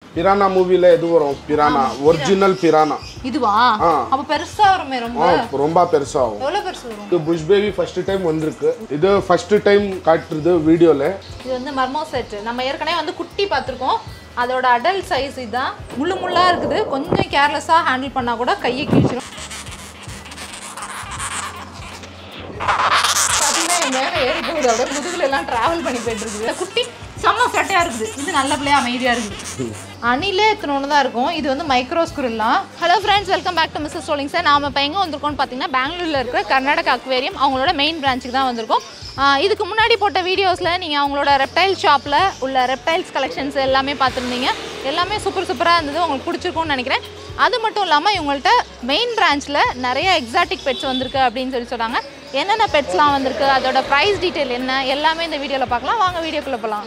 பிரானா மூவில எது வரும் பிரானா ஒரிஜினல் பிரானா இதுவா ஆ. அப்ப பெருசா வருமே ரொம்ப ஆ ரொம்ப பெருசாகும் எவ்வளவு பெருசு வரும் இது புஷ் பேபி ஃபர்ஸ்ட் டைம் வந்திருக்கு இது ஃபர்ஸ்ட் டைம் காட்டுறது வீடியோல இது வந்து மர்மோ செட் நம்ம ஏற்கனவே வந்து குட்டி பார்த்துருக்கோம் அதோட அடல்ட் சைஸ் இதுதான் முள்ளு முள்ளா இருக்குது கொஞ்சம் கேர்லெஸ்ஸாக ஹேண்டில் பண்ணா கூட கையை கிழிச்சிடும் பார்த்தீங்கன்னா என் மேலே ஏறி போகுது அப்படியே முதுகுல எல்லாம் ட்ராவல் பண்ணி போயிட்டு இருக்குது குட்டி செம்ம ஃப்ரெட்டாக இருக்குது இது நல்ல பிள்ளையா அமைதியாக இருக்குது அணிலே இத்தனோன்னு தான் இருக்கும் இது வந்து மைக்ரோ ஸ்குரில்லாம் hello friends welcome back to Mrs சோலிங் சார் நாம இப்போ எங்கே வந்திருக்கோம்னு பார்த்தீங்கன்னா பெங்களூரில் இருக்கிற கர்நாடகா அக்வேரியம் அவங்களோட மெயின் பிரான்ச்சுக்கு தான் வந்திருக்கோம் ஆஹ் இதுக்கு முன்னாடி போட்ட வீடியோஸில் நீங்கள் அவங்களோட ரெப்டைல் ஷாப்பில் உள்ள ரெப்டைல்ஸ் கலெக்ஷன்ஸ் எல்லாமே பார்த்துருந்தீங்க எல்லாமே சூப்பர் சூப்பராக இருந்தது உங்களுக்கு பிடிச்சிருக்கும்னு நினைக்கிறேன் அது மட்டும் இல்லாமல் இவங்கள்ட்ட மெயின் பிரான்ச்சில் நிறைய எக்ஸாட்டிக் பெட்ஸ் வந்திருக்கு அப்படின்னு சொல்லி சொன்னாங்க என்னென்ன பெட்ஸ்லாம் வந்திருக்கு அதோட ப்ரைஸ் டீட்டெயில் என்ன எல்லாமே இந்த வீடியோவில் பார்க்கலாம் வாங்க வீடியோக்குள்ளே போகலாம்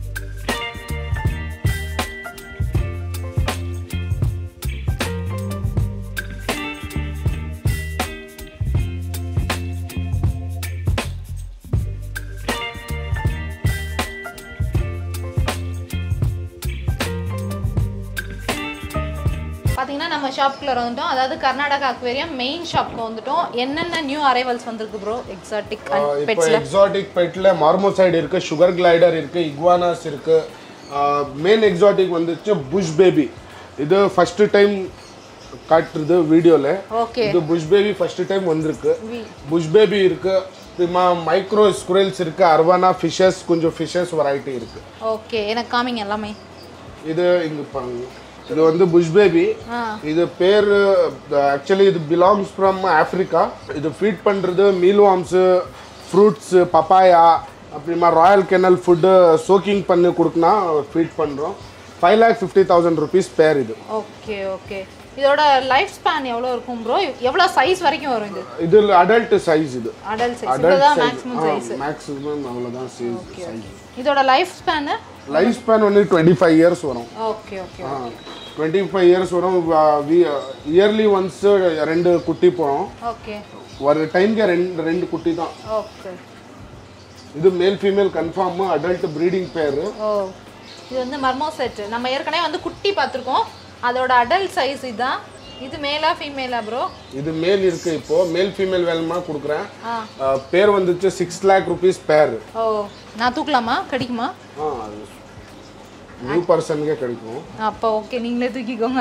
பார்த்தீங்கன்னா நம்ம ஷாப்புக்குள்ள வந்துட்டோம் அதாவது கர்நாடகா அக்வேரியம் மெயின் ஷாப்க்கு வந்துட்டோம் என்னென்ன நியூ அரைவல்ஸ் வந்திருக்கு ப்ரோ எக்ஸாட்டிக் இப்போ பெட்ஸில் எக்ஸாட்டிக் பெட்ல மார்மோசைடு இருக்கு சுகர் கிளைடர் இருக்கு இக்வானாஸ் இருக்கு மெயின் எக்ஸாட்டிக் வந்துச்சு புஷ் பேபி இது ஃபர்ஸ்ட் டைம் காட்டுறது வீடியோல ஓகே இது புஷ் பேபி ஃபர்ஸ்ட் டைம் வந்திருக்கு புஷ் பேபி இருக்கு அப்புறமா மைக்ரோ ஸ்குரல்ஸ் இருக்கு அர்வானா ஃபிஷஸ் கொஞ்சம் ஃபிஷஸ் வெரைட்டி இருக்கு ஓகே எனக்கு காமிங்க எல்லாமே இது இங்க பாருங்க இது வந்து புஷ் பேபி ஆ இது பேர் ஆக்சுவலி இது பிலாங்ஸ் ஃப்ரம் ஆஃப்ரிக்கா இது ஃபீட் பண்ணுறது மீல்வாம்ஸு ஃப்ரூட்ஸு பப்பாயா அப்புறமா ராயல் கெனல் ஃபுட்டு சோக்கிங் பண்ணி கொடுக்குனா ஃபீட் பண்ணுறோம் five lakh fifty thousand rupees pair இது ஓகே ஓகே இதோட லைஃப் ஸ்பேன் எவ்வளோ இருக்கும் ப்ரோ எவ்வளோ சைஸ் வரைக்கும் வரும் இது இது அடல்ட் சைஸ் இது அடல்ட் சைஸ் அடல்ட் இதுதான் சைஸ் மேக்ஸிமம் சைஸ் மேக்ஸிமம் அவ்வளோதான் சைஸ் இதோட லைஃப் ஸ்பேனு லைஃப் ஸ்பேன் வந்து டுவெண்ட்டி ஃபைவ் இயர்ஸ் வரும் okay okay twenty five years வரும் இயர்லி ஒன்ஸ் ரெண்டு குட்டி போகிறோம் ஓகே ஒரு டைம்க்கு ரெண்டு ரெண்டு குட்டி தான் ஓகே இது male female confirm adult breeding பேர் ஓ இது வந்து மர்மோ செட் நம்ம ஏற்கனவே வந்து குட்டி பார்த்துருக்கோம் அதோட அடல்ட் சைஸ் இதுதான் இது மேலா ஃபீமேலா ப்ரோ இது மேல் இருக்கு இப்போ மேல் ஃபீமேல் வேணுமா கொடுக்குறேன் ஆ அஹ், பேர் வந்துச்சு சிக்ஸ் லேக் ருபீஸ் பேர் ஓ நான் தூக்கலாமா கிடைக்குமா ஆ அது நியூ பர்சனுக்கே கிடைக்கும் அப்போ ஓகே நீங்களே தூக்கிக்கோங்க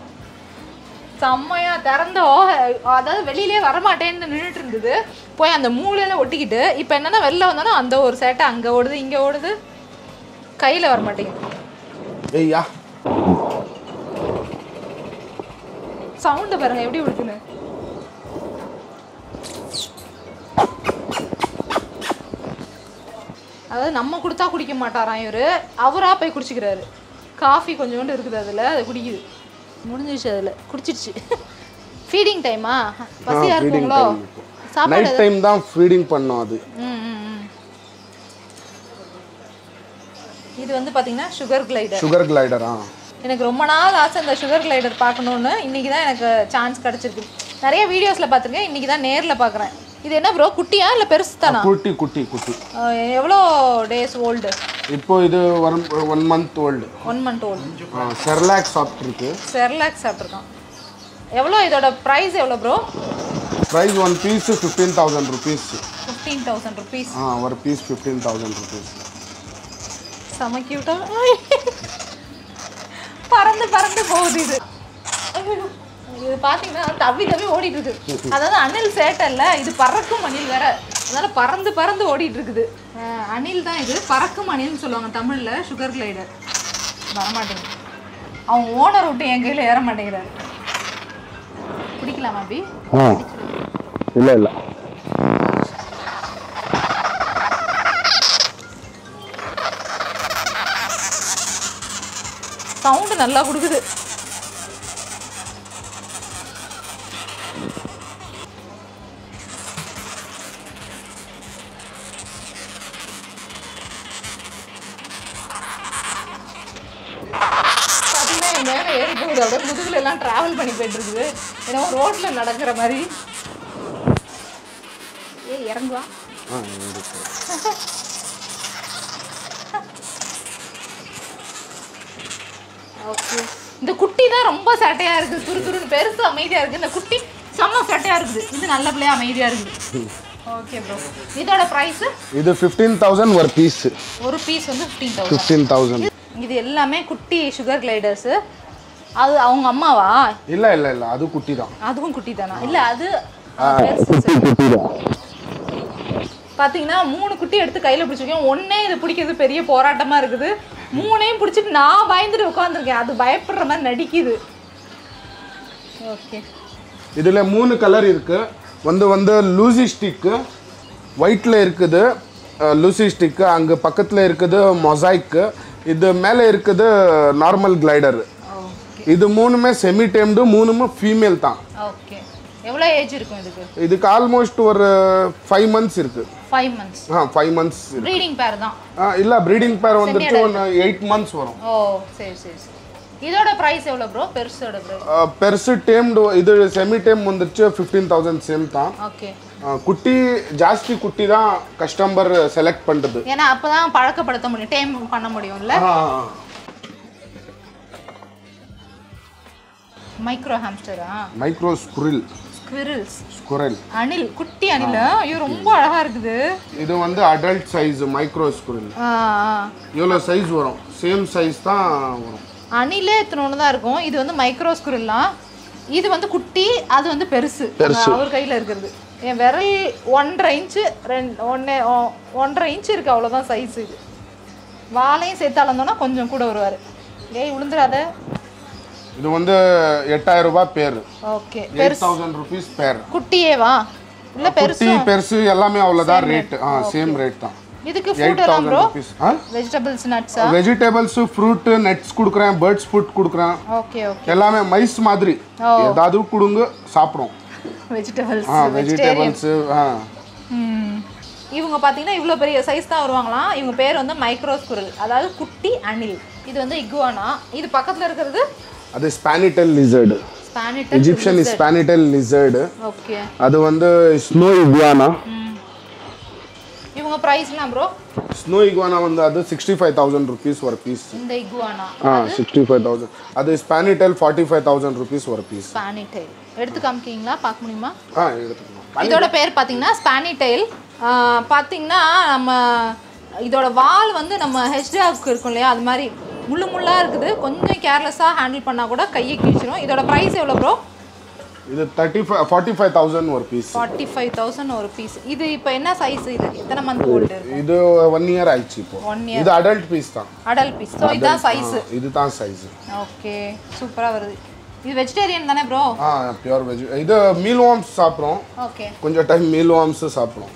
செம்மையா திறந்தோ அதாவது வெளியிலே வரமாட்டேன்னு நின்றுட்டு இருந்தது போய் அந்த மூலையில ஒட்டிக்கிட்டு இப்போ என்னன்னா வெளில வந்தாலும் அந்த ஒரு சேட்டை அங்கே ஓடுது இங்கே ஓடுது கையில் வர மாட்டேங்குது ஏய்யா சவுண்டு பாருங்க எப்படி விடுக்குன்னு அதாவது நம்ம கொடுத்தா குடிக்க மாட்டாராம் இவரு அவரா போய் குடிச்சுக்கிறாரு காஃபி கொஞ்சோண்டு இருக்குது அதில் அது குடிக்குது முடிஞ்சிருச்சு அதில் குடிச்சிருச்சு ஃபீடிங் டைமா பசியாக feeding இருக்குங்களோ time இப்போ. சாப்பாடு நைட் டைம் தான் ஃபீடிங் பண்ணோம் அது ம் ம் ம். இது வந்து பார்த்தீங்கன்னா சுகர் கிளைடர் சுகர் கிளைடரா எனக்கு ரொம்ப நாள் ஆசை இந்த சுகர் கிளைடர் பார்க்கணுன்னு இன்னைக்கு தான் எனக்கு சான்ஸ் கிடச்சிருக்கு நிறைய வீடியோஸில் பார்த்துருக்கேன் இன்னைக்கு தான் நேரில் பார்க்குறேன் இது என்ன ப்ரோ குட்டியா இல்லை பெருசு தானா குட்டி குட்டி குட்டி அஹ் எவ்வளோ டேஸ் ஓல்டு இப்போ இது one one month old one month old Cerelac சாப்பிட்ருக்கு செர்லாக் சாப்பிட்ருக்கான் எவ்வளோ இதோட ப்ரைஸ் எவ்வளோ bro price one piece fifteen thousand rupees fifteen thousand rupees ஆ ஒரு பீஸ் ஃபிஃப்டீன் தௌசண்ட் ருபீஸ் செம கியூட்டா பறந்து பறந்து போகுது இது ஐயோ, இது பார்த்தீங்கன்னா தவி தவி ஓடிட்டு இருக்கு அதாவது அணில் சேட்டை இல்லை இது பறக்கும் அணில் வேற அதனால பறந்து பறந்து ஓடிட்டு இருக்குது அஹ், அணில் தான் இது பறக்கும் அணில்னு சொல்லுவாங்க தமிழ்ல சுகர் கிளைடர் வரமாட்டேங்குது அவங்க ஓனர் விட்டு என் கையில் ஏற மாட்டேங்கிறாரு பிடிக்கலாமா அபி ஆ இல்லை இல்லை சவுண்டு நல்லா கொடுக்குது பார்த்தீங்கன்னா என் மேலே ஏறி போகுது அப்படியே முதுகுல எல்லாம் ட்ராவல் பண்ணி போயிட்டு இருக்குது ஏன்னா ரோட்ல நடக்கிற மாதிரி ஏ இறங்குவா ஆ இருக்கு ஓகே இந்த குட்டி தான் ரொம்ப சேட்டையா இருக்குது துரு துருன்னு பெருசு அமைதியா இருக்கு இந்த குட்டி செம்ம சேட்டையா இருக்குது இது நல்ல பிள்ளையா அமைதியா இருக்குது ஓகே ப்ரோ இதோட ப்ரைஸ் இது ஃபிஃப்டீன் தௌசண்ட் ஒரு பீஸ் ஒரு பீஸ் வந்து ஃபிஃப்டீன் தௌசண்ட் ஃபிஃப்டீன் தௌசண்ட் இது எல்லாமே குட்டி சுகர் கிளைடர்ஸ் அது அவங்க அம்மாவா இல்லை இல்லை இல்லை அது குட்டி தான் அதுவும் குட்டி தானா இல்ல அது பெருசு சரி. குட்டி தான் பாத்தீங்கன்னா மூணு குட்டி எடுத்து கையில பிடிச்சிருக்கேன் ஒண்ணே இது பிடிக்கிறது பெரிய போராட்டமா இருக்குது மூணையும் பிடிச்சிட்டு நான் பயந்துட்டு உட்காந்துருக்கேன் அது பயப்படுற மாதிரி நடிக்குது ஓகே இதில் மூணு கலர் இருக்கு வந்து வந்து லூசி ஸ்டிக்கு ஒயிட்டில் இருக்குது லூசி ஸ்டிக்கு அங்கே பக்கத்தில் இருக்குது மொசைக்கு இது மேலே இருக்குது நார்மல் கிளைடர் ஓகே இது மூணுமே செமி டேம்டு மூணுமே ஃபீமேல் தான் ஓகே எவ்வளோ ஏஜ் இருக்கும் இதுக்கு இதுக்கு ஆல்மோஸ்ட் ஒரு ஃபைவ் மந்த்ஸ் இருக்கு ஃபைவ் மந்த்ஸ் ஆ ஃபைவ் மந்த்ஸ் இருக்கு ப்ரீடிங் பேர் தான் ஆ இல்லை ப்ரீடிங் பேர் வந்துட்டு ஒன்று எயிட் மந்த்ஸ் வரும் ஓ சரி சரி சரி இதோட ப்ரைஸ் எவ்வளோ ப்ரோ பெருசோட ப்ரைஸ் ஆ, பெருசு டேம்டு இது செமி டேம் வந்துச்சு ஃபிஃப்டீன் தௌசண்ட் சேம் தான் ஓகே ஆ, குட்டி ஜாஸ்தி குட்டி தான் கஸ்டமர் செலக்ட் பண்ணுறது ஏன்னா அப்பதான் பழக்கப்படுத்த முடியும் டைம் பண்ண முடியும்ல மைக்ரோ ஹாம்ஸ்டரா மைக்ரோ ஸ்குரில் ஸ்குவிரல்ஸ் ஸ்குரல் அணில் குட்டி அணில் ஐயோ ரொம்ப அழகா இருக்குது இது வந்து அடல்ட் சைஸ் மைக்ரோ ஸ்குரில் ஆ, ஆ. எவ்வளோ சைஸ் வரும் சேம் சைஸ் தான் வரும் அணிலே இத்தனோண்டு தான் இருக்கும் இது வந்து மைக்ரோ ஸ்குரில்லாம் இது வந்து குட்டி அது வந்து பெருசு அவர் கையில இருக்கிறது என் விரல் ஒன்றரை இன்ச்சு ரெண்டு ஒன்னே ஒ- ஒன்றரை இன்ச்சு இருக்கு அவ்வளோதான் சைஸ் இது வாழையும் சேர்த்து அளந்தோன்னா கொஞ்சம் கூட வருவார் ஏய் விழுந்துடாத இது வந்து எட்டாயிரம் ரூபாய் பேர் ஓகே எயிட் தௌசண்ட் ருபீஸ் பேர் குட்டியேவா இல்ல பெருசு குட்டி பெருசு எல்லாமே அவ்வளோதான் ரேட் ஆ சேம் ரேட் தான் இதுக்கு எயிட் ஃபுட் எல்லாம் தௌசண்ட் ப்ரோ ருபீஸ் ஆ வெஜிடபிள்ஸ் நட்ஸா வெஜிடபிள்ஸ் ஃப்ரூட்டு நட்ஸ் கொடுக்குறேன் பேர்ட்ஸ் ஃபுட் கொடுக்குறேன் ஓகே ஓகே எல்லாமே மைஸ் மாதிரி ஏதாவது கொடுங்க சாப்பிடும் வெஜிடபிள்ஸ் ஆ வெஜிடபிள்ஸு ஆ இவங்க பார்த்தீங்கன்னா இவ்வளோ பெரிய சைஸ் தான் வருவாங்களாம் இவங்க பேர் வந்து மைக்ரோஸ்குரல் அதாவது குட்டி அணில் இது வந்து இகுவானா இது பக்கத்தில் இருக்கிறது அது spinytail lizard spinytail Egyptian spinytail lizard okay அது வந்து ஸ்னோ இகுவானா இவங்க ப்ரைஸ்லாம் ப்ரோ ஸ்னோ இகுவானா வந்து அது சிக்ஸ்டி ஃபைவ் தௌசண்ட் ருபீஸ் ஒரு பீஸ் இந்த இகுவானா ஆ சிக்ஸ்டி ஃபைவ் தௌசண்ட் அது spinytail forty five thousand rupees ஒரு பீஸ் ஸ்பானிடைல் எடுத்து காமிக்கிங்களா பார்க்க முடியுமா ஆ எடுத்துக்கணும் இதோட பேர் பார்த்தீங்கன்னா ஸ்பானிடைல் பார்த்தீங்கன்னா நம்ம இதோட வால் வந்து நம்ம ஹெச்டாக்கு இருக்கும் இல்லையா அது மாதிரி முள்ளு முள்ளாக இருக்குது கொஞ்சம் கேர்லெஸ்ஸாக ஹேண்டில் பண்ணால் கூட கையை கிழிச்சிரும் இதோட ப்ரைஸ் எவ்வளோ ப்ரோ இது thirty five forty five thousand ஒரு பீஸ் ஃபார்ட்டி ஃபைவ் தௌசண்ட் ஒரு பீஸ் இது இப்போ என்ன சைஸ் இது எத்தனை மந்த் ஓல்டு இது ஒன் இயர் ஆயிடுச்சு இப்போ ஒன் இயர் இது அடல்ட் பீஸ் தான் அடல் பீஸ் ஸோ இதுதான் சைஸ் இதுதான் சைஸ் ஓகே சூப்பராக வருது இது வெஜிடேரியன் தானே ப்ரோ ஆ பியூர் வெஜ் இது மீல் வார்ம்ஸ் சாப்பிட்றோம் ஓகே கொஞ்சம் டைம் மீல் வார்ம்ஸு சாப்பிட்றோம்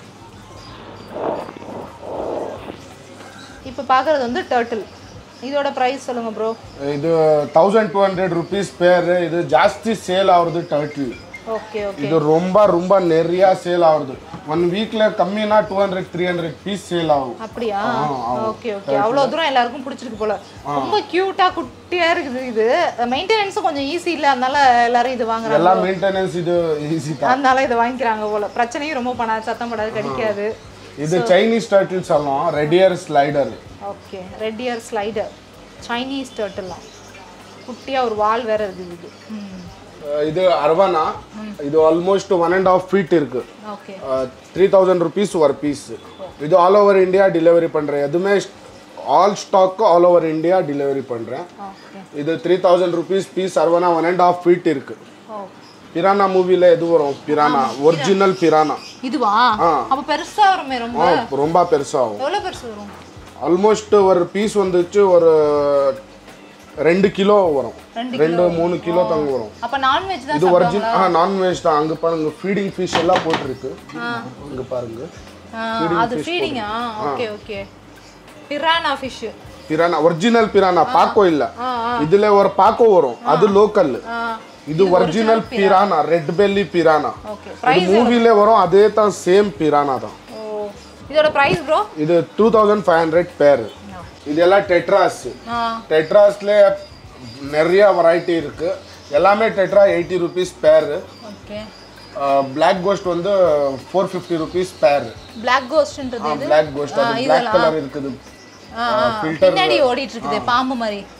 இப்போ பார்க்குறது வந்து டர்ட்டில் இதோட ப்ரைஸ் சொல்லுங்கள் ப்ரோ இது thousand two hundred rupees pair இது ஜாஸ்தி சேல் ஆகுறது டர்ட்டில் ஓகே ஓகே இது ரொம்ப ரொம்ப நிறையா சேல் ஆகுது ஒன் வீக்ல கம்மினா two hundred three hundred piece sale ஆகும் அப்படியா ஓகே ஓகே அவ்வளோ தூரம் எல்லாருக்கும் பிடிச்சிருக்கு போல ரொம்ப க்யூட்டாக குட்டியாக இருக்குது இது மெயின்டெனன்ஸும் கொஞ்சம் ஈஸி இல்லை அதனால எல்லாரும் இது வாங்குறாங்க எல்லா மெயின்டெனன்ஸ் இது ஈஸி தான் அதனால இதை வாங்கிக்கிறாங்க போல பிரச்சனையும் ரொம்ப பண்ணாது சத்தம் படாது கடிக்காது இது சைனீஸ் டர்ட்டில் சொல்லலாம் red ear slider okay red ear slider Chinese டர்ட்டில்லாம் குட்டியாக ஒரு வால் வேற இருக்குது இது ம் இது அரவானா இது almost one and half feet இருக்கு ஓகே த்ரீ தௌசண்ட் ருபீஸ் ஒரு பீஸ் இது ஆல் ஓவர் இந்தியா டெலிவரி பண்ணுறேன் எதுவுமே all stock all over India delivery பண்ணுறேன் ஓகே இது three thousand rupees piece arowana one and half feet இருக்கு ஓ பிரானா மூவில எது வரும் பிரானா ஒரிஜினல் பிரானா இதுவா அப்போ பெருசா வருமே ரொம்ப ரொம்ப பெருசாகும் எவ்வளோ பெருசு வரும் ஆல்மோஸ்ட் ஒரு பீஸ் வந்துச்சு ஒரு ரெண்டு கிலோ வரும் ரெண்டு ரெண்டு மூணு கிலோ தங்க வரும் அப்போ நான்வெஜ் தான் இது ஒரிஜினல் ஆ நான்வெஜ் தான் அங்கே பாருங்க ஃபீடிங் ஃபிஷ் எல்லாம் போட்டிருக்கு இங்கே பாருங்க ஆ, அது ஃபீடிங்கா okay okay piranha fish piranha original piranha pacu இல்ல இதுல ஒரு பாக்கோ வரும் அது லோக்கல் இது original piranha red belly piranha okay இது மூவில வரும் அதே தான் சேம் பிரானா தான் ஓ இதோட ப்ரைஸ் ப்ரோ இது two thousand five hundred pair இதெல்லாம் டெட்ராஸ் ஆ டெட்ராஸ்ல நிறைய வெரைட்டி இருக்கு எல்லாமே tetra eighty rupees pair okay black ghost வந்து four fifty rupees pair black கோஸ்ட்ன்றது இது பிளாக் கோஸ்ட் அது பிளாக் கலர் இருக்குது ஆ, ஆ, பின்னாடி ஓடிட்டு இருக்குது பாம்பு மாதிரி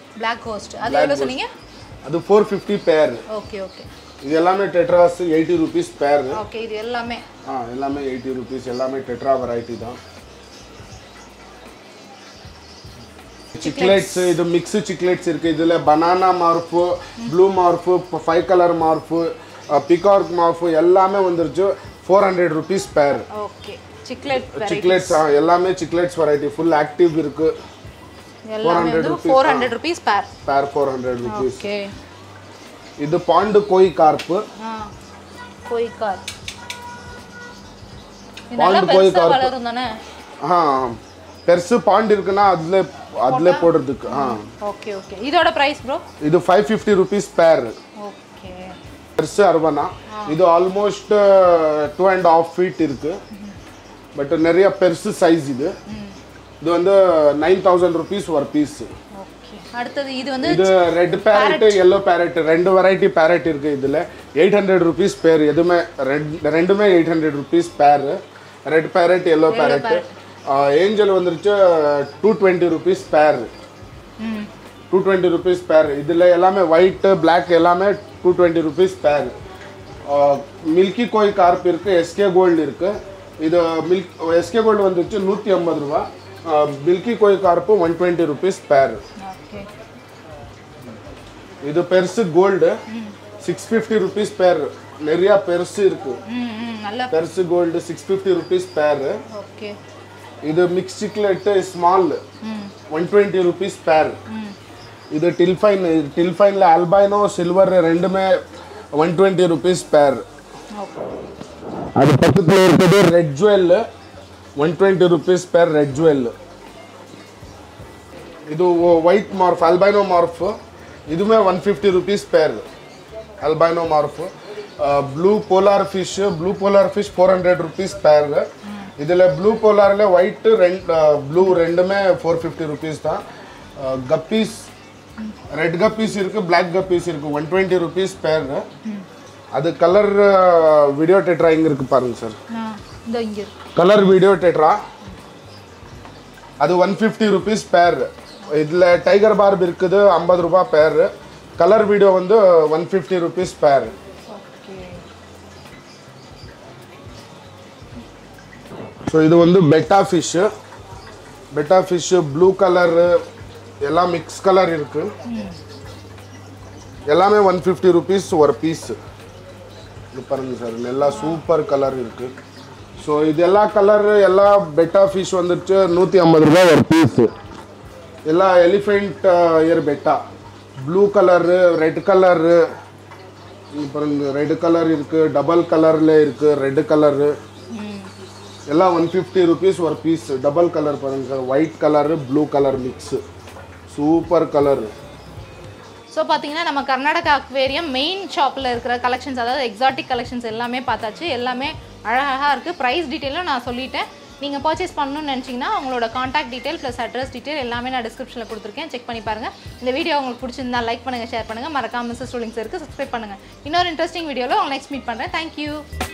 பிளாக் ஹோஸ்ட் அது எவ்வளோ சொன்னீங்க அது four fifty pair okay okay இது எல்லாமே tetras eighty rupees pair okay இது எல்லாமே ஆ எல்லாமே எயிட்டி ருபீஸ் எல்லாமே டெட்ரா வெரைட்டி தான் சிக்லேட்ஸ் இது மிக்ஸ் சிக்லேட்ஸ் இருக்கு இதுல banana morph blue morph five colour morph பிகார்க் மார்ஃபு எல்லாமே வந்துருச்சு four hundred rupees pair okay cichlid cichlids எல்லாமே சிக்லேட்ஸ் வெரைட்டி ஃபுல் ஆக்டிவ் இருக்கு எல்லாமே வந்து four hundred rupees pair pair four hundred rupees okay இது பாண்டு கோய் கார்ப்பு ஆ கோயிக்கார் இது நல்லா பெருசா வளரும் தானே ஆ பெருசு பாண்ட் இருக்குன்னா அதுல அதுல போடுறதுக்கு ஆ ஓகே ஓகே இதோட பிரைஸ் ப்ரோ இது five fifty rupees pair okay பெருசு அர்பனா இது almost two and half feet இருக்கு பட் நிறைய பெருசு சைஸ் இது இது வந்து நைன் தௌசண்ட் ருபீஸ் ஒரு பீஸ் ஓகே அடுத்தது இது வந்து இது ரெட் பேரட் எல்லோ பேரட் ரெண்டு வெரைட்டி பேரட் இருக்கு இதுல எயிட் ஹண்ட்ரட் ருபீஸ் பேர் எதுவுமே ரெட் ரெண்டுமே eight hundred rupees pair red parrot yellow parrot angel வந்துருச்சு டூ டுவெண்ட்டி ருபீஸ் பேர் ம் டூ டுவெண்ட்டி ருபீஸ் பேர் இதில் எல்லாமே ஒயிட்டு பிளாக் எல்லாமே two twenty rupees pair milky koi carp இருக்குது SK gold இருக்குது இது மில்க் எஸ்கே கோல்டு வந்துச்சு நூற்றி ஐம்பது ரூபா milky koi carp one twenty rupees pair okay இது பெருசு கோல்டு சிக்ஸ் ஃபிஃப்டி ருபீஸ் பேர் நிறையா பெருசு இருக்குது ம் ம் நல்ல பெருசு gold six fifty rupees pair okay இது மிக்ஸ் சிக்லெட்டு ஸ்மால் ம் ஒன் டுவெண்ட்டி ருபீஸ் பேர் ம் இது டில்ஃபைன் டில்ஃபைனில் அல்பைனோ சில்வர் ரெண்டுமே one twenty rupees pair okay அது பக்கத்தில் இருக்குது red jewel one twenty rupees pair red jewel இது ஒயிட் மார்ஃப் அல்பைனோ மார்ஃப் இதுவுமே one fifty rupees pair albino morph blue polar fish blue polar fish four hundred rupees pair இதில் blue போலாரில் white ரெண்டு blue ரெண்டுமே four fifty rupees தான் guppies red guppies இருக்குது black guppies இருக்குது one twenty rupees pair அது colour widow tetra இங்கே இருக்குது பாருங்க சார் ஆ இந்த இங்கே இருக்கு கலர் வீடியோ டெட்ரா அது ஒன் ஃபிஃப்டி ருபீஸ் பேர் இதில் டைகர் பார்ப் இருக்குது ஐம்பது ரூபா பேர் கலர் வீடியோ வந்து one fifty rupees pair okay so இது வந்து betta fish betta fish blue colour எல்லாம் மிக்ஸ் கலர் இருக்கு எல்லாமே ஒன் ஃபிஃப்டி ருபீஸ் ஒரு பீஸு இது பாருங்க சார் நல்லா சூப்பர் கலர் இருக்கு ஸோ இது எல்லா கலர் எல்லா பெட்டா ஃபிஷ் வந்துட்டு நூற்றி ஐம்பது ரூபாய் ஒரு பீஸு எல்லா elephant ear betta blue colour red colour பாருங்க ரெட் கலர் இருக்கு டபுள் கலர்ல இருக்கு ரெட் கலரு ம் எல்லாம் ஒன் ஃபிஃப்டி ருபீஸ் ஒரு பீஸ் டபுள் கலர் பாருங்க sir white colour blue colour mix super colour so பார்த்தீங்கன்னா நம்ம கர்நாடகா அக்வேரியம் மெயின் ஷாப்பில் இருக்கிற கலெக்ஷன்ஸ் அதாவது எக்ஸாட்டிக் கலெக்ஷன்ஸ் எல்லாமே பார்த்தாச்சு எல்லாமே அழகாக இருக்குது ப்ரைஸ் டீட்டெயிலும் நான் சொல்லிட்டேன் நீங்கள் பர்ச்சேஸ் பண்ணணும்னு நினச்சிங்கன்னா உங்களோட contact detail plus address detail எல்லாமே நான் டிஸ்கிரிப்ஷனில் கொடுத்துருக்கேன் செக் பண்ணி பாருங்கள் இந்த வீடியோ உங்களுக்கு பிடிச்சிருந்தா லைக் பண்ணுங்கள் ஷேர் பண்ணுங்கள் மறக்காம மிஸ்ஸஸ் ஸ்டோலிங்ஸ் இருக்குது சப்ஸ்கிரைப் பண்ணுங்கள் இன்னொரு இன்ட்ரெஸ்டிங் வீடியோவில் உங்களை நெக்ஸ்ட் மீட் பண்ணுறேன் தேங்க்யூ